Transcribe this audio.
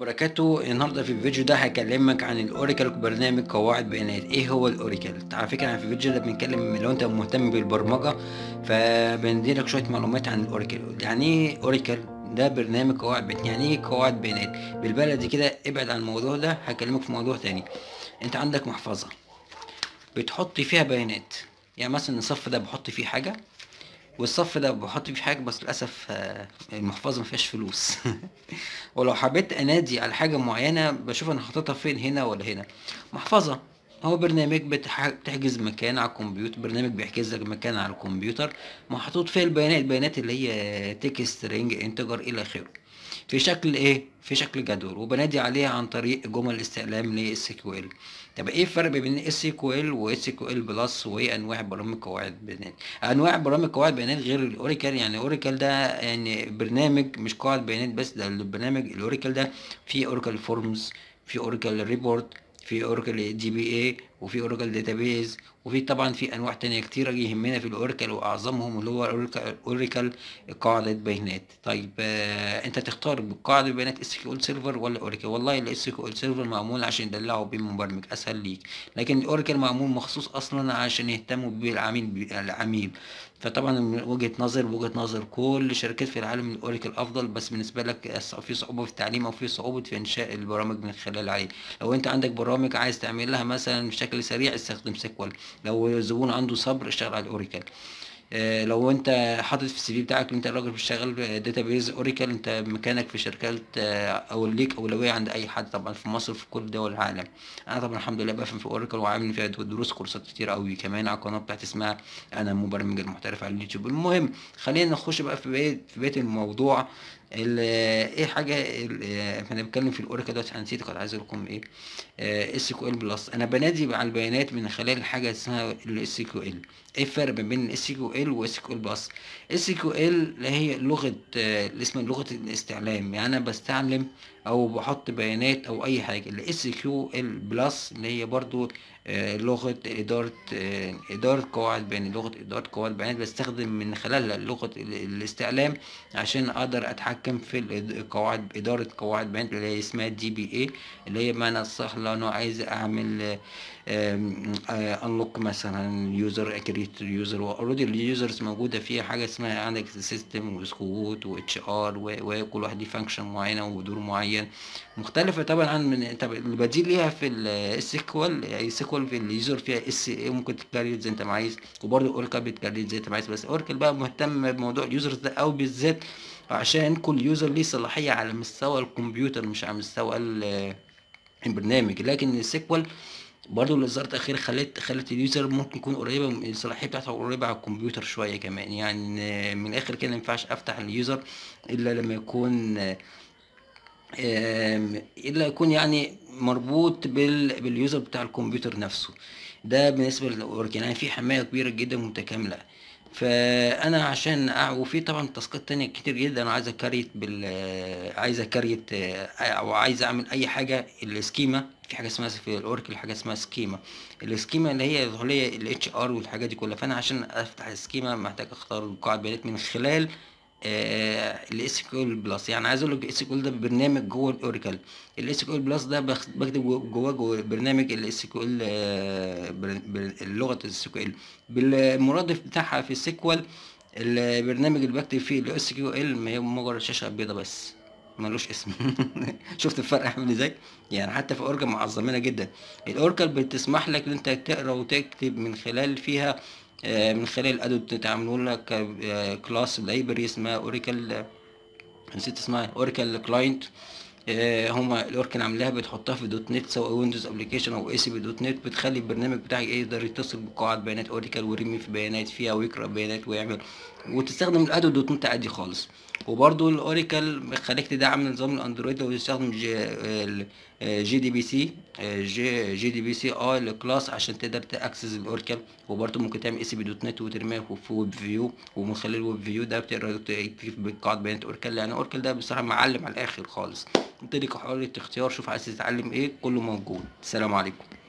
وبركاته النهارده في الفيديو ده هكلمك عن الاوراكل برنامج قواعد بيانات ايه هو الاوراكل على فكره احنا في الفيديو ده بنتكلم لو انت مهتم بالبرمجه فبنديلك شويه معلومات عن الاوراكل يعني ايه اوراكل ده برنامج قواعد بيانات يعني ايه قواعد بيانات بالبلدي كده ابعد عن الموضوع ده هكلمك في موضوع تاني انت عندك محفظه بتحط فيها بيانات يعني مثلا الصف ده بحط فيه حاجه والصف ده بحط فيه حاجه بس للاسف آه، المحفظه ما فيهاش فلوس ولو حبيت انادي على حاجه معينه بشوف انا حاططها فين هنا ولا هنا محفظه هو برنامج بتح- بتحجز مكان على الكمبيوتر برنامج بيحجز لك مكان على الكمبيوتر محطوط فيه البيانات البيانات اللي هي تكست رينج انتجر الى اخره في شكل ايه في شكل جدول وبنادي عليها عن طريق جمل استعلام لاس كيو ال طب ايه الفرق بين اس كيو ال واس كيو ال بلس وايه انواع برامج قواعد بيانات انواع برامج قواعد بيانات غير الاوراكل يعني الاوراكل ده يعني برنامج مش قواعد بيانات بس ده البرنامج الاوراكل ده فيه اوراكل فورمز في اوراكل ريبورت في اوراكل دي بي اي وفي اوراكل داتابيز وفي طبعا في انواع تانية كتيرة يهمنا في الاوراكل واعظمهم اللي هو اوراكل اوراكل قاعدة بيانات طيب آه انت تختار بقاعدة بيانات اس كيو ال سيرفر ولا اوراكل والله الاس كيو ال سيرفر معمول عشان يدلعوا بيه المبرمج اسهل ليك لكن الاوراكل معمول مخصوص اصلا عشان يهتموا بالعميل العميل فطبعا من وجهة نظر وجهة نظر كل الشركات في العالم الاوراكل افضل بس بالنسبة لك في صعوبة في التعليم او في صعوبة في انشاء البرامج من خلال عليه لو انت عندك برامج عايز تعمل لها مثلا بشكل سريع استخدم سيكوال لو الزبون عنده صبر اشتغل على الاوراكل آه، لو انت حاطط في السي في بتاعك ان انت راجل بتشتغل داتابيز اوراكل انت مكانك في شركات آه، او ليك اولويه عند اي حد طبعا في مصر في كل دول العالم انا طبعا الحمد لله بفهم في اوراكل وعامل فيها دروس كورسات كتير قوي كمان على القناه بتاعتي اسمها انا مبرمج المحترف على اليوتيوب المهم خلينا نخش بقى في بقيه في بقيه الموضوع ال- ايه حاجه ال- احنا بنتكلم في الاوراكل دلوقتي انا نسيت كنت عايز اقول لكم ايه اس كيو ال بلس انا بنادي على البيانات من خلال حاجه اسمها الاس كيو ال ايه الفرق ما بين الاس كيو ال واس كيو ال بلس اس كيو ال هي لغه آه، اللي اسمها لغه الاستعلام يعني انا بستعلم او بحط بيانات او اي حاجه الاس كيو ال بلس اللي هي برضو آه، لغه اداره آه، اداره قواعد بيانات لغه اداره قواعد بيانات بستخدم من خلالها لغه ال- الاستعلام عشان اقدر اتحكم في الإد- قواعد اداره قواعد بيانات اللي هي اسمها دي بي اي اللي هي بمعنى الصح لو انا عايز اعمل انلوك مثلا يوزر اكريت يوزر واوريدي اليوزرز موجوده فيها حاجه اسمها عندك سيستم وسكوت واتش ار وكل واحد ليه فانكشن معينه ودور معين مختلفه طبعا عن من طب البديل ليها في السيكوال يعني السيكوال في اليوزر فيها اس اي ممكن تكريت زي انت ما عايز وبرده اوركل بتكريت زي انت ما عايز بس اوركل بقى مهتم بموضوع اليوزرز ده او بالذات عشان كل يوزر ليه صلاحيه على مستوى الكمبيوتر مش على مستوى ال- البرنامج لكن السيكوال برضه الاصدار الاخير خلت خلت اليوزر ممكن يكون قريبه من الصلاحيه بتاعته قريبه على الكمبيوتر شويه كمان يعني من الاخر كده ما ينفعش افتح اليوزر الا لما يكون آم، الا يكون يعني مربوط بال... باليوزر بتاع الكمبيوتر نفسه ده بالنسبه للاوركل يعني في حمايه كبيره جدا متكامله فانا عشان أع... وفي طبعا تاسكات تانية كتير جدا انا عايز اكريت بال عايز اكريت او عايز اعمل اي حاجه السكيما في حاجه اسمها في الاوركل حاجه اسمها سكيما السكيما اللي هي اللي هي الاتش ار والحاجات دي كلها فانا عشان افتح السكيما محتاج اختار قاعده بيانات من خلال الاس كيو ال بلس يعني عايز اقول لك الاس كيو ال ده برنامج جوه الاوراكل الاس كيو ال بلس ده بخ- بكتب جوه جواه جوه برنامج الاس كيو ال لغه الاس كيو ال بالمرادف بتاعها في السيكوال البرنامج اللي بكتب فيه الاس كيو ال ما هي مجرد شاشه بيضاء بس ملوش اسم شفت الفرق عامل ازاي يعني حتى في اوركل معظمينها جدا الاوركل بتسمح لك ان انت تقرا وتكتب من خلال فيها آه، من خلال ادوت تعملوا لك كلاس لايبرري اسمها اوريكل نسيت اسمها اوريكل كلاينت هما الاوركل عاملاها بتحطها في دوت نت سواء ويندوز ابلكيشن او اي سي بي دوت نت بتخلي البرنامج بتاعك يقدر يتصل بقواعد بيانات اوريكل ويرمي في بيانات فيها ويقرا بيانات ويعمل وتستخدم الادو دوت نت عادي خالص وبرضو الاوريكل بيخليك تدعم نظام الاندرويد لو تستخدم جي, ال- جي دي بي سي جي, جي دي بي سي اه الكلاس عشان تقدر تاكسس الاوركل وبرضو ممكن تعمل اي سي بي دوت نت وترميها في ويب فيو ومن خلال الويب فيو ده بتقدر تكتب قاعده بيانات اوركل يعني اوركل ده بصراحه معلم على الاخر خالص انت ليك حريه اختيار شوف عايز تتعلم ايه كله موجود السلام عليكم